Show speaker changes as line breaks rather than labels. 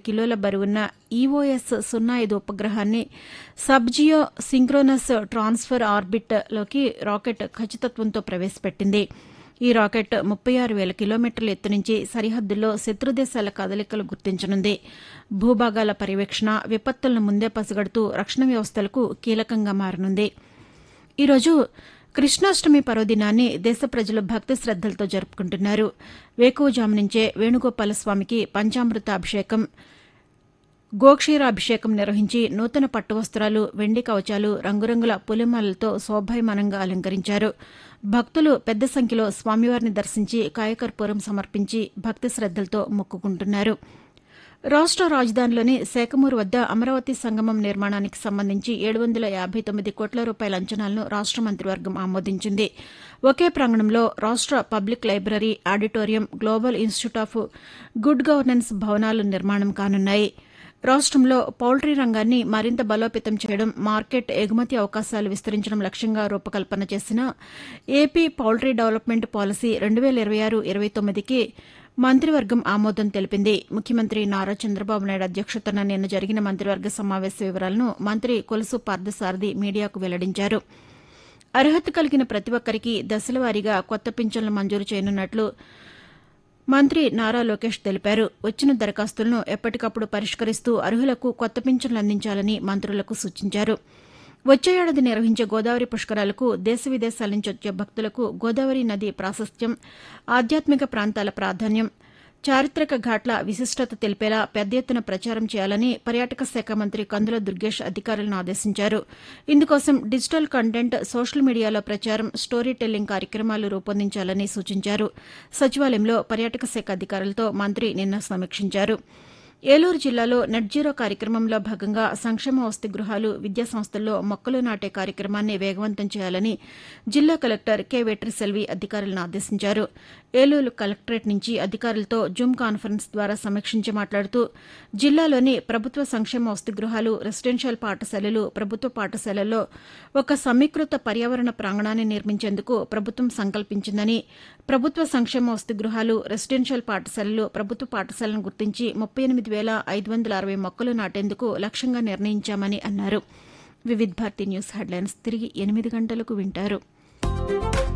కిలోల బరువున్న ఈఓఎస్ సున్నా ఐదు ఉపగ్రహాన్ని సబ్జియో సింక్రోనస్ ట్రాన్స్ఫర్ ఆర్బిట్లోకి రాకెట్ ఖచ్చితత్వంతో ప్రవేశపెట్టింది ఈ రాకెట్ ముప్పై ఆరు వేల కిలోమీటర్ల ఎత్తు నుంచి సరిహద్దుల్లో శత్రుదేశాల కదలికలు గుర్తించనుంది భూభాగాల పర్యవేక్షణ విపత్తులను ముందే పసిగడుతూ రక్షణ వ్యవస్థలకు కీలకంగా మారనుంది ఈరోజు కృష్ణాష్టమి పర్వదినాన్ని దేశ ప్రజలు భక్తి శ్రద్దలతో జరుపుకుంటున్నారు వేకువజాము నుంచే వేణుగోపాల స్వామికి పంచామృత అభిషేకం గోక్షీరాభిషేకం నిర్వహించి నూతన పట్టు వస్త్రాలు వెండి కవచాలు రంగురంగుల పులిమాలతో శోభాయమానంగా అలంకరించారు భక్తులు పెద్ద సంఖ్యలో స్వామివారిని దర్శించి కాయకర్పూరం సమర్పించి భక్తి శ్రద్దలతో మొక్కుకుంటున్నారు రాష్ట రాజధానిలోని శేకమూరు వద్ద అమరావతి సంగమం నిర్మాణానికి సంబంధించి ఏడు వందల యాభై తొమ్మిది కోట్ల రూపాయల అంచనాలను రాష్ట మంత్రివర్గం ఆమోదించింది ఒకే ప్రాంగణంలో రాష్ట public library auditorium global institute of good governance భవనాలు నిర్మాణం కానున్నాయి రాష్టంలో పౌల్ట్రీ రంగాన్ని మరింత బలోపేతం చేయడం మార్కెట్ ఎగుమతి అవకాశాలు విస్తరించడం లక్ష్యంగా రూపకల్పన చేసిన ఏపీ పౌల్ట్రీ డెవలప్మెంట్ పాలసీ రెండు వేల ఇరవై ఆరు ఇరవై తొమ్మిదికి మంత్రివర్గం ఆమోదం తెలిపింది ముఖ్యమంత్రి నారా చంద్రబాబు నాయుడు అధ్యక్షతన నిన్న జరిగిన మంత్రివర్గ సమావేశ వివరాలను మంత్రి కొలుసు పార్థసారథి మీడియాకు వెల్లడించారు అర్హత కలిగిన ప్రతి ఒక్కరికి దశలవారీగా కొత్త పింఛన్లు మంజూరు చేయనున్నట్లు మంత్రి నారా లోకేష్ తెలిపారు వచ్చిన దరఖాస్తులను ఎప్పటికప్పుడు పరిష్కరిస్తూ అర్హులకు కొత్త పింఛన్లు అందించాలని మంత్రులకు సూచించారు వచ్చే ఏడాది నిర్వహించే గోదావరి పుష్కరాలకు దేశ విదేశాల నుంచి వచ్చే భక్తులకు గోదావరి నది ప్రాశస్త్యం ఆధ్యాత్మిక ప్రాంతాల ప్రాధాన్యం చారిత్రక ఘాట్ల విశిష్టత తెలిపేలా పెద్ద ఎత్తున ప్రచారం చేయాలని పర్యాటక శాఖ మంత్రి కందుల దుర్గేష్ అధికారులను ఆదేశించారు ఇందుకోసం డిజిటల్ కంటెంట్ సోషల్ మీడియాలో ప్రచారం స్టోరీ టెల్లింగ్ కార్యక్రమాలు రూపొందించాలని సూచించారు సచివాలయంలో పర్యాటక శాఖ అధికారులతో మంత్రి నిన్న సమీక్షించారు ఏలూరు జిల్లాలో నెట్ జీరో కార్యక్రమంలో భాగంగా సంక్షేమ వసతి గృహాలు విద్యా సంస్థల్లో మొక్కలు నాటే కార్యక్రమాన్ని వేగవంతం చేయాలని జిల్లా కలెక్టర్ కె వెట్రిసెల్వి అధికారులను ఆదేశించారు ఏలూరు కలెక్టరేట్ నుంచి అధికారులతో జూమ్ కాన్ఫరెన్స్ ద్వారా సమీక్షించి మాట్లాడుతూ జిల్లాలోని ప్రభుత్వ సంక్షేమ వసతి గృహాలు రెసిడెన్షియల్ పాఠశాలలు ప్రభుత్వ పాఠశాలల్లో ఒక సమీకృత పర్యావరణ ప్రాంగణాన్ని నిర్మించేందుకు ప్రభుత్వం సంకల్పించిందని ప్రభుత్వ సంక్షేమ వసతి గృహాలు రెసిడెన్షియల్ పాఠశాలలు ప్రభుత్వ పాఠశాలను గుర్తించి ముప్పై ఎనిమిది వేల ఐదు వందల అరవై మొక్కలు నాటేందుకు లక్ష్యంగా నిర్ణయించామని అన్నారు వివిధ్ భారతి న్యూస్ హెడ్లైన్స్ తిరిగి ఎనిమిది గంటలకు వింటారు